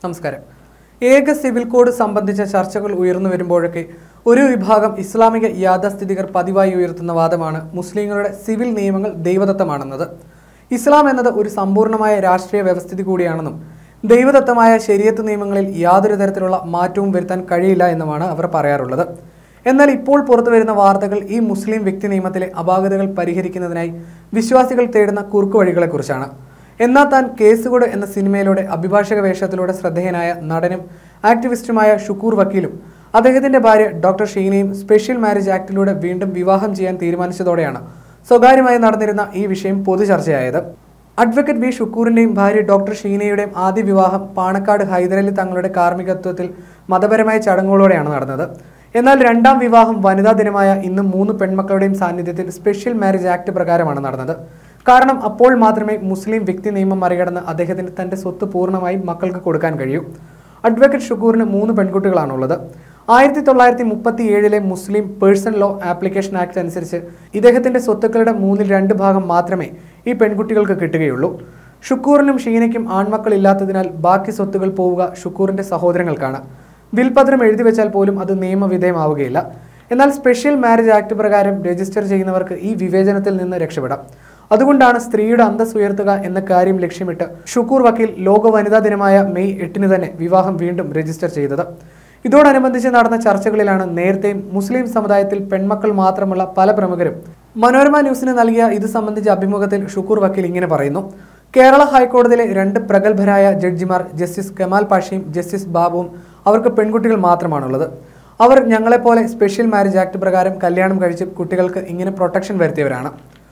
നമസ്കാരം ഏക civil code സംബന്ധിച്ച ചർച്ചകൾ ഉയർന്നു വരുമ്പോഴൊക്കെ ഒരു വിഭാഗം ഇസ്ലാമിക യാഥാസ്ഥിതികർ പതിവായി ഉയർത്തുന്ന വാദമാണ് മുസ്ലിങ്ങളുടെ സിവിൽ നിയമങ്ങൾ ദൈവദത്തമാണെന്നത് ഇസ്ലാം എന്നത് ഒരു സമ്പൂർണ്ണമായ രാഷ്ട്രീയ വ്യവസ്ഥിതി കൂടിയാണെന്നും ദൈവദത്തമായ ശരീരത്ത് നിയമങ്ങളിൽ യാതൊരു തരത്തിലുള്ള മാറ്റവും വരുത്താൻ കഴിയില്ല എന്നുമാണ് അവർ പറയാറുള്ളത് എന്നാൽ ഇപ്പോൾ പുറത്തു വരുന്ന വാർത്തകൾ ഈ മുസ്ലിം വ്യക്തി നിയമത്തിലെ അപാകതകൾ പരിഹരിക്കുന്നതിനായി വിശ്വാസികൾ തേടുന്ന കുറുക്കുവഴികളെക്കുറിച്ചാണ് എന്നാൽ താൻ കേസുകൂട് എന്ന സിനിമയിലൂടെ അഭിഭാഷക വേഷത്തിലൂടെ ശ്രദ്ധേയനായ നടനും ആക്ടിവിസ്റ്റുമായ ഷുക്കൂർ വക്കീലും അദ്ദേഹത്തിന്റെ ഭാര്യ ഡോക്ടർ ഷീനയും സ്പെഷ്യൽ മാരേജ് ആക്ടിലൂടെ വീണ്ടും വിവാഹം ചെയ്യാൻ തീരുമാനിച്ചതോടെയാണ് സ്വകാര്യമായി നടന്നിരുന്ന ഈ വിഷയം പൊതുചർച്ചയായത് അഡ്വക്കേറ്റ് വി ഷുക്കൂറിന്റെയും ഭാര്യ ഡോക്ടർ ഷീനയുടെയും ആദ്യ വിവാഹം പാണക്കാട് ഹൈദരലി തങ്ങളുടെ കാർമ്മികത്വത്തിൽ മതപരമായ ചടങ്ങുകളോടെയാണ് നടന്നത് എന്നാൽ രണ്ടാം വിവാഹം വനിതാ ദിനമായ ഇന്ന് മൂന്ന് പെൺമക്കളുടെയും സാന്നിധ്യത്തിൽ സ്പെഷ്യൽ മാരേജ് ആക്ട് പ്രകാരമാണ് നടന്നത് കാരണം അപ്പോൾ മാത്രമേ മുസ്ലിം വ്യക്തി നിയമം മറികടന്ന് അദ്ദേഹത്തിന് തന്റെ സ്വത്ത് പൂർണ്ണമായും മക്കൾക്ക് കൊടുക്കാൻ കഴിയൂ അഡ്വക്കേറ്റ് ഷുക്കൂറിന് മൂന്ന് പെൺകുട്ടികളാണുള്ളത് ആയിരത്തി തൊള്ളായിരത്തി മുപ്പത്തി ഏഴിലെ Muslim personal law application act അനുസരിച്ച് ഇദ്ദേഹത്തിന്റെ സ്വത്തുക്കളുടെ മൂന്നിൽ രണ്ട് ഭാഗം മാത്രമേ ഈ പെൺകുട്ടികൾക്ക് കിട്ടുകയുള്ളൂ ഷുക്കൂറിനും ഷീനയ്ക്കും ആൺമക്കളില്ലാത്തതിനാൽ ബാക്കി സ്വത്തുകൾ പോവുക ഷുക്കൂറിന്റെ സഹോദരങ്ങൾക്കാണ് വിൽപത്രം എഴുതി വെച്ചാൽ പോലും അത് നിയമവിധേയമാവുകയില്ല എന്നാൽ സ്പെഷ്യൽ മാരേജ് ആക്ട് പ്രകാരം രജിസ്റ്റർ ചെയ്യുന്നവർക്ക് ഈ വിവേചനത്തിൽ നിന്ന് രക്ഷപ്പെടാം അതുകൊണ്ടാണ് സ്ത്രീയുടെ അന്തസ് ഉയർത്തുക എന്ന കാര്യം ലക്ഷ്യമിട്ട് ഷുക്കൂർ വക്കീൽ ലോക വനിതാ ദിനമായ മെയ് എട്ടിന് തന്നെ വിവാഹം വീണ്ടും രജിസ്റ്റർ ചെയ്തത് ഇതോടനുബന്ധിച്ച് നടന്ന ചർച്ചകളിലാണ് നേരത്തെയും മുസ്ലിം സമുദായത്തിൽ പെൺമക്കൾ മാത്രമുള്ള പല പ്രമുഖരും മനോരമ ന്യൂസിന് നൽകിയ ഇത് സംബന്ധിച്ച അഭിമുഖത്തിൽ ഷുക്കൂർ വക്കീൽ ഇങ്ങനെ പറയുന്നു കേരള ഹൈക്കോടതിയിലെ രണ്ട് പ്രഗത്ഭരായ ജഡ്ജിമാർ ജസ്റ്റിസ് കമാൽ പാഷയും ജസ്റ്റിസ് ബാബുവും അവർക്ക് പെൺകുട്ടികൾ മാത്രമാണുള്ളത് അവർ ഞങ്ങളെപ്പോലെ സ്പെഷ്യൽ മാരേജ് ആക്ട് പ്രകാരം കല്യാണം കഴിച്ച് കുട്ടികൾക്ക് ഇങ്ങനെ പ്രൊട്ടക്ഷൻ വരുത്തിയവരാണ്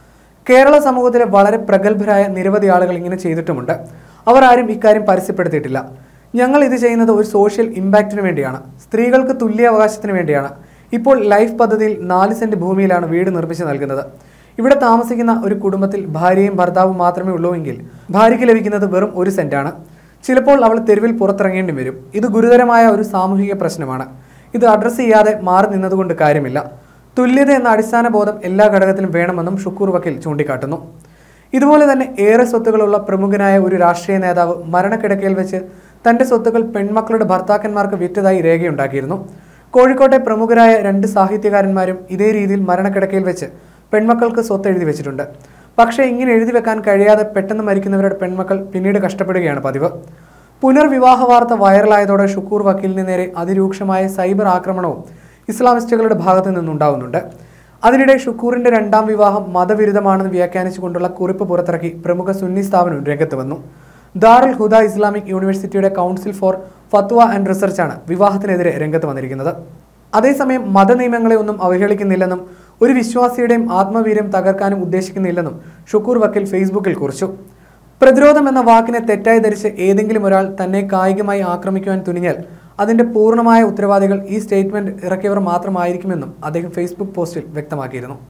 കേരള സമൂഹത്തിലെ വളരെ പ്രഗത്ഭരായ നിരവധി ആളുകൾ ഇങ്ങനെ ചെയ്തിട്ടുമുണ്ട് അവർ ആരും ഇക്കാര്യം പരസ്യപ്പെടുത്തിയിട്ടില്ല ഞങ്ങൾ ഇത് ചെയ്യുന്നത് ഒരു സോഷ്യൽ ഇമ്പാക്റ്റിന് വേണ്ടിയാണ് സ്ത്രീകൾക്ക് തുല്യ അവകാശത്തിന് വേണ്ടിയാണ് ഇപ്പോൾ ലൈഫ് പദ്ധതിയിൽ നാല് സെന്റ് ഭൂമിയിലാണ് വീട് നിർമ്മിച്ച് നൽകുന്നത് ഇവിടെ താമസിക്കുന്ന ഒരു കുടുംബത്തിൽ ഭാര്യയും ഭർത്താവും മാത്രമേ ഉള്ളൂ എങ്കിൽ ഭാര്യയ്ക്ക് ലഭിക്കുന്നത് വെറും ഒരു സെന്റാണ് ചിലപ്പോൾ അവൾ തെരുവിൽ പുറത്തിറങ്ങേണ്ടി വരും ഇത് ഗുരുതരമായ ഒരു സാമൂഹിക പ്രശ്നമാണ് ഇത് അഡ്രസ്സ് ചെയ്യാതെ മാറി നിന്നതുകൊണ്ട് കാര്യമില്ല തുല്യത എന്ന അടിസ്ഥാന ബോധം എല്ലാ ഘടകത്തിലും വേണമെന്നും ഷുക്കൂർ വക്കീൽ ചൂണ്ടിക്കാട്ടുന്നു ഇതുപോലെ തന്നെ ഏറെ സ്വത്തുകളുള്ള പ്രമുഖനായ ഒരു രാഷ്ട്രീയ നേതാവ് മരണക്കിടക്കയിൽ വെച്ച് തന്റെ സ്വത്തുക്കൾ പെൺമക്കളുടെ ഭർത്താക്കന്മാർക്ക് വിറ്റതായി രേഖയുണ്ടാക്കിയിരുന്നു കോഴിക്കോട്ടെ പ്രമുഖരായ രണ്ട് സാഹിത്യകാരന്മാരും ഇതേ രീതിയിൽ മരണക്കിടക്കയിൽ വെച്ച് പെൺമക്കൾക്ക് സ്വത്ത് എഴുതി വെച്ചിട്ടുണ്ട് പക്ഷേ ഇങ്ങനെ എഴുതി വെക്കാൻ കഴിയാതെ പെട്ടെന്ന് മരിക്കുന്നവരുടെ പെൺമക്കൾ പിന്നീട് കഷ്ടപ്പെടുകയാണ് പതിവ് പുനർവിവാഹ വാർത്ത വൈറലായതോടെ ഷുക്കൂർ വക്കീലിന് നേരെ അതിരൂക്ഷമായ സൈബർ ആക്രമണവും ഇസ്ലാമിസ്റ്റുകളുടെ ഭാഗത്തു നിന്നുണ്ടാവുന്നുണ്ട് അതിനിടെ ഷുക്കൂറിന്റെ രണ്ടാം വിവാഹം മതവിരുദ്ധമാണെന്ന് വ്യാഖ്യാനിച്ചുകൊണ്ടുള്ള കുറിപ്പ് പുറത്തിറക്കി പ്രമുഖ സുന്നി സ്ഥാപനം രംഗത്ത് വന്നു ദാറുൽ ഹുദ ഇസ്ലാമിക് യൂണിവേഴ്സിറ്റിയുടെ കൗൺസിൽ ഫോർ ഫത്വ ആൻഡ് റിസർച്ചാണ് വിവാഹത്തിനെതിരെ രംഗത്ത് വന്നിരിക്കുന്നത് അതേസമയം മതനിയമങ്ങളെ ഒന്നും അവഹേളിക്കുന്നില്ലെന്നും ഒരു വിശ്വാസിയുടെയും ആത്മവീര്യം തകർക്കാനും ഉദ്ദേശിക്കുന്നില്ലെന്നും ഷുക്കൂർ വക്കീൽ ഫേസ്ബുക്കിൽ കുറിച്ചു പ്രതിരോധം എന്ന വാക്കിനെ തെറ്റായി ധരിച്ച് ഏതെങ്കിലും ഒരാൾ തന്നെ കായികമായി ആക്രമിക്കുവാൻ തുനിഞ്ഞാൽ അതിന്റെ പൂർണ്ണമായ ഉത്തരവാദികൾ ഈ സ്റ്റേറ്റ്മെന്റ് ഇറക്കിയവർ മാത്രമായിരിക്കുമെന്നും അദ്ദേഹം ഫേസ്ബുക്ക് പോസ്റ്റിൽ വ്യക്തമാക്കിയിരുന്നു